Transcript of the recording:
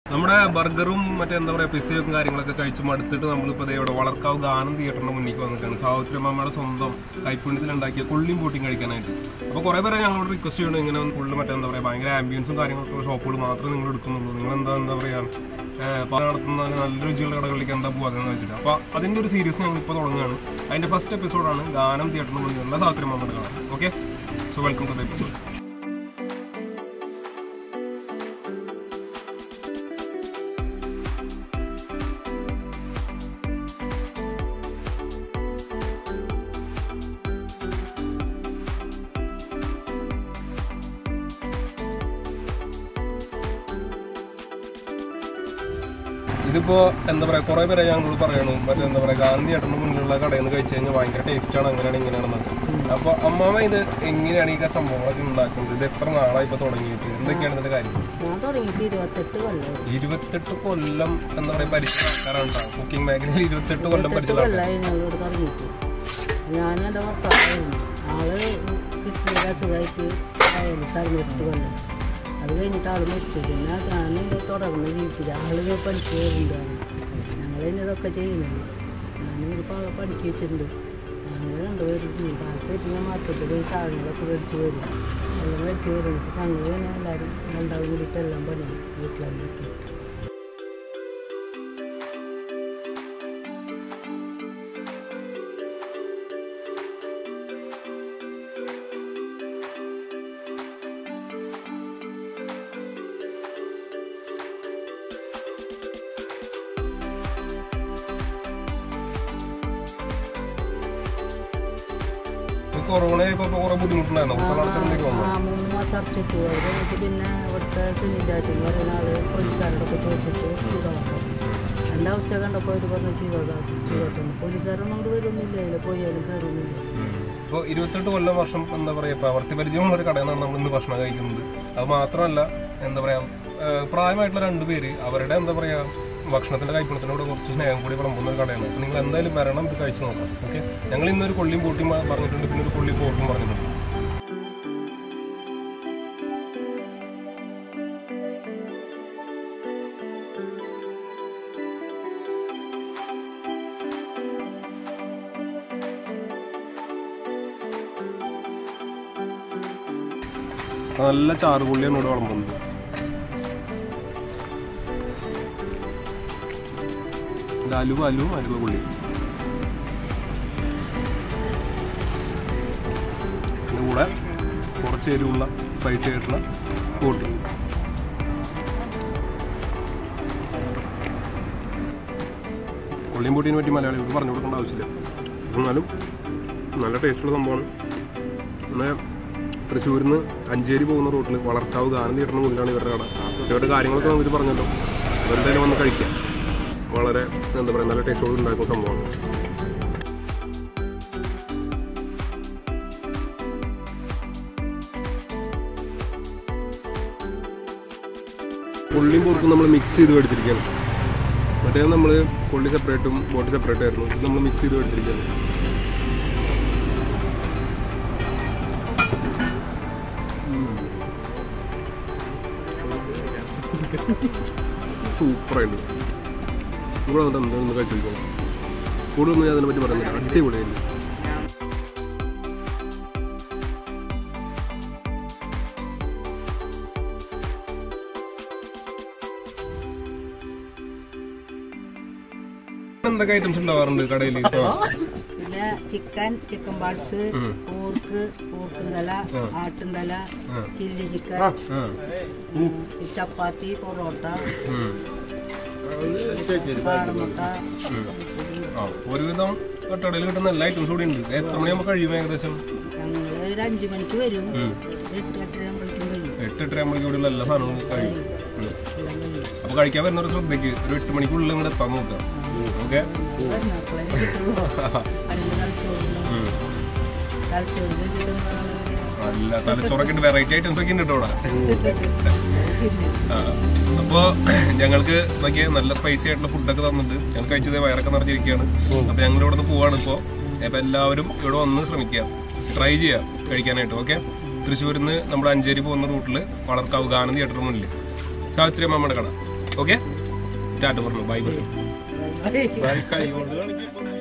നമ്മുടെ ബർഗറും മറ്റേ എന്താ പറയാ പിസയും കാര്യങ്ങളൊക്കെ കഴിച്ച് മടുത്തിട്ട് നമ്മളിപ്പോ ദേ ഇവിടെ വളർക്കാവ് ഗാനം തിയേറ്ററിന്റെ മുന്നിലേക്ക് വന്നിട്ടാണ് സാവിത്രി അമ്മയുടെ സ്വന്തം കൈപ്പുണ്യത്തിൽ ഉണ്ടാക്കിയ കൊള്ളിയും പൂട്ടിയും കഴിക്കാനായിട്ട് അപ്പോൾ കുറെ പേരെ ഞങ്ങളോട് റിക്വസ്റ്റ് ചെയ്യണം ഇങ്ങനെ ഫുള്ള് മറ്റേ എന്താ പറയാ ഭയങ്കര ആംബിയൻസും കാര്യങ്ങളൊക്കെ ഷോപ്പുകൾ മാത്രമേ നിങ്ങൾ എടുക്കുന്നുള്ളൂ നിങ്ങൾ എന്താ എന്താ പറയാ ഏഹ് പല നടത്തുന്ന നല്ല രുചിയുള്ള കടകളിലേക്ക് എന്താ പോകാതെന്ന് വെച്ചിട്ട് അപ്പോൾ അതിന്റെ ഒരു സീരീസ് ഞങ്ങൾ ഇപ്പോൾ തുടങ്ങുകയാണ് അതിന്റെ ഫസ്റ്റ് എപ്പിസോഡാണ് ഗാനം തിയേറ്ററിന് മുന്നിലുള്ള സാവിത്രി അമ്മയുടെ കാണാം okay so welcome to the episode ഇതിപ്പോ എന്താ പറയാ കുറെ പേരെ ഞങ്ങളോട് പറയണു മറ്റേ എന്താ പറയാ ഗാന്ധി ഏട്ടന് മുന്നിലുള്ള കടയിൽ നിന്ന് കഴിച്ചു കഴിഞ്ഞാൽ ഭയങ്കര ടേസ്റ്റ് ആണ് അങ്ങനെയാണ് ഇങ്ങനെയാണെന്നൊക്കെ അപ്പൊ അമ്മാമ ഇത് എങ്ങനെയാണ് ഈ സംഭവങ്ങളൊക്കെ ഉണ്ടാക്കുന്നത് ഇത് എത്ര നാളായി ഇപ്പൊ തുടങ്ങിയിട്ട് എന്തൊക്കെയാണ് ഇതിന്റെ കാര്യം ഞാൻ തുടങ്ങിയിട്ട് ഇരുപത്തെട്ട് കൊല്ലം ഇരുപത്തെട്ട് കൊല്ലം എന്താ പറയാ പരിചയ ആൾക്കാരാണ് ട്ടോ. കുക്കിംഗ് മേഖലയിൽ ഇരുപത്തെട്ട് കൊല്ലം എട്ട് പരിചയ കൊല്ലമായി ഞങ്ങളോട് തുടങ്ങിയിട്ട് ഞാൻ എൻ്റെ ഭർത്താവായിരുന്നു ആള് കിട്ടിയ അസുഖമായിട്ട് ആയാലും തറന്നിട്ട് കൊല്ലം അത് കഴിഞ്ഞിട്ട് ആൾ മരിച്ചു പിന്നെ ഞാൻ തുടർന്ന് ജീവിച്ചത് ആള് പഠിച്ചു വരുന്നതാണ് ഞങ്ങൾ ഇനി ഇതൊക്കെ ചെയ്യുന്നുണ്ട് ഞാനൊരു പാള പഠിച്ചു വെച്ചിട്ടുണ്ട് ഞങ്ങൾ രണ്ടുപേരും ചെയ്യും കാലത്ത് ഞാൻ മാർക്കറ്റിൽ പോയി സാധനങ്ങളൊക്കെ മേടിച്ച് വരും എല്ലാം മേടിച്ച് വരുന്നിട്ട് ഞങ്ങൾ തന്നെ എല്ലാവരും രണ്ടാളും കൂടിയിട്ട് എല്ലാം പണി വീട്ടിലെല്ലാം ഈ കൊറോണ ഇപ്പൊ കുറെ ബുദ്ധിമുട്ടുണ്ടായിരുന്നു കുറച്ച് അടച്ചിട്ടുണ്ടെങ്കിൽ വന്നു ആ മൂന്ന് മാസം അടച്ചിട്ടു അത് കഴിഞ്ഞിട്ട് പിന്നെ ഇവിടുത്തെ സുനിലായിട്ട് എന്ന് പറയുന്ന ആള് പോലീസുകാരോടൊക്കെ ചോദിച്ചിട്ട് ചെയ്തോളാം എൻ്റെ അവസ്ഥ കണ്ടപ്പോൾ അവർ പറഞ്ഞു ചെയ്തോളാം ചെയ്തോട്ടെന്ന് പോലീസുകാരൊന്നും അങ്ങോട്ട് വരുന്നില്ല അതിൽ പോയാലും കയറുന്നില്ല ഇപ്പോൾ ഇരുപത്തെട്ട് കൊല്ലം വർഷം എന്താ പറയാ പ്രവർത്തി പരിചയമുള്ള ഒരു കടയിൽ നിന്നാണ് നമ്മൾ ഇന്ന് ഭക്ഷണം കഴിക്കുന്നത് അത് മാത്രമല്ല എന്താ പറയാ ഏഹ് പ്രായമായിട്ടുള്ള രണ്ടുപേര് അവരുടെ എന്താ പറയാ ഭക്ഷണത്തിന്റെ കൈപ്പണത്തിനോട് കുറച്ച് സ്നേഹം കൂടി വിളമ്പുന്ന ഒരു കടയാണ് അപ്പോൾ നിങ്ങൾ എന്തായാലും വരണം ഇത് കഴിച്ചു നോക്കാം ഓക്കെ ഞങ്ങൾ ഇന്നൊരു കൊള്ളിയും പൂട്ടിയും പറഞ്ഞിട്ടുണ്ട് പിന്നെ ഒരു കൊള്ളിയും പോട്ടും പറഞ്ഞിട്ടുണ്ട് നല്ല ചാറുപുള്ളിയാണ് ഇവിടെ വിളമ്പുന്നത് ഇത് അലുവ അലുവും അലുവ പുള്ളി ഇതിൻ്റെ കൂടെ കുറച്ച് എരിവുള്ള സ്പൈസി ആയിട്ടുള്ള കൂട്ടി കൊള്ളിയും പൊട്ടിനെ പറ്റി മലയാളികൾക്ക് പറഞ്ഞു കൊടുക്കേണ്ട ആവശ്യമില്ല എന്നാലും നല്ല ടേസ്റ്റുള്ള സംഭവമാണ് എന്നാൽ തൃശ്ശൂരിൽ നിന്ന് അഞ്ചേരി പോകുന്ന റൂട്ടിൽ വളർത്താവ് ഗാനം തിയേറ്ററിന് മുന്നിലാണ് ഇവരുടെ കട ഇവരുടെ കാര്യങ്ങളൊക്കെ നമുക്ക് പറഞ്ഞല്ലോ ഇവരുടെ വന്ന് കഴിക്കാം വളരെ എന്താ പറയുക നല്ല ടേസ്റ്റോട് ഉണ്ടാക്കുന്ന സംഭവമാണ് കൊള്ളിയും പൊറുക്കും നമ്മൾ മിക്സ് ചെയ്ത് മേടിച്ചിരിക്കുകയാണ് മറ്റേ നമ്മൾ കൊള്ളി സെപ്പറേറ്റും ബോട്ടി സെപ്പറേറ്റ് ആയിരുന്നു ഇത് നമ്മൾ മിക്സ് ചെയ്ത് മേടിച്ചിരിക്കുകയാണ് സൂപ്പറായിട്ട് ഇവിടെ വന്നിട്ട് എന്താണെന്ന് കഴിച്ചിരിക്കണം കൂടുതലൊന്നും ഞാൻ അതിനെ പറ്റി പറയുന്നില്ല അടിപൊളിയായിരുന്നു എന്തൊക്കെ ഐറ്റംസ് ഉണ്ടാവാറുണ്ട് കടയിൽ പിന്നെ ചിക്കൻ ചിക്കൻ പാർട്സ് പോർക്ക് പോർക്കും തല ആട്ടും തല ചില്ലി ചിക്കൻ ഉം, ചപ്പാത്തി പൊറോട്ട കാടമുട്ട ഒരുവിധം കടയിൽ കിട്ടുന്ന എല്ലാ ഐറ്റംസും കൂടി ഉണ്ട് എത്ര മണിയാകുമ്പോൾ കഴിയും ഏകദേശം ഞങ്ങൾ ഒരു അഞ്ചു മണിക്ക് വരും എട്ട് എട്ടര ആകുമ്പോഴേക്കും കഴിയും എട്ട് എട്ടര ആകുമ്പോഴേക്കും എല്ലാ സാധനങ്ങളും കഴിയും ഉം. എല്ലാം കഴിയും അപ്പൊ കഴിക്കാൻ വരുന്നവർ ശ്രദ്ധയ്ക്ക് ഒരു എട്ട് മണിക്കുള്ളിൽ ഇങ്ങോട്ട് എത്താൻ നോക്കാം ഓക്കെ വരുന്നപ്പോഴേ കിട്ടുള്ളൂ അതിന് തലച്ചോറിലും തലച്ചോറ് വെച്ചിട്ട് നല്ല തലച്ചോറൊക്കെ ഉണ്ട് വെറൈറ്റി ഐറ്റംസ് ഒക്കെ ഉണ്ട് കേട്ടോ ഇവിടെ ആ. അപ്പൊ ഞങ്ങൾക്ക് നോക്കിയ നല്ല സ്പൈസി ആയിട്ടുള്ള ഫുഡൊക്കെ തന്നിട്ട് ഞങ്ങൾ കഴിച്ചത് വയറൊക്കെ നിറഞ്ഞിരിക്കുകയാണ് അപ്പൊ ഞങ്ങൾ ഇവിടെ നിന്ന് പോവാണ് ഇപ്പോ അപ്പൊ എല്ലാവരും ഇവിടെ വന്ന് ശ്രമിക്കുക ട്രൈ ചെയ്യാം കഴിക്കാനായിട്ട് ഓക്കെ തൃശ്ശൂരിൽ നിന്ന് നമ്മുടെ അഞ്ചേരി പോകുന്ന റൂട്ടിൽ വളർക്കാവ് ഗാനം തിയേറ്റർ മുന്നിൽ സാവിത്രി അമ്മയുടെ കട ഓക്കെ ടാറ്റ പറഞ്ഞു ബൈ ബൈ ബൈ കൈ കൊണ്ട് കളിക്കും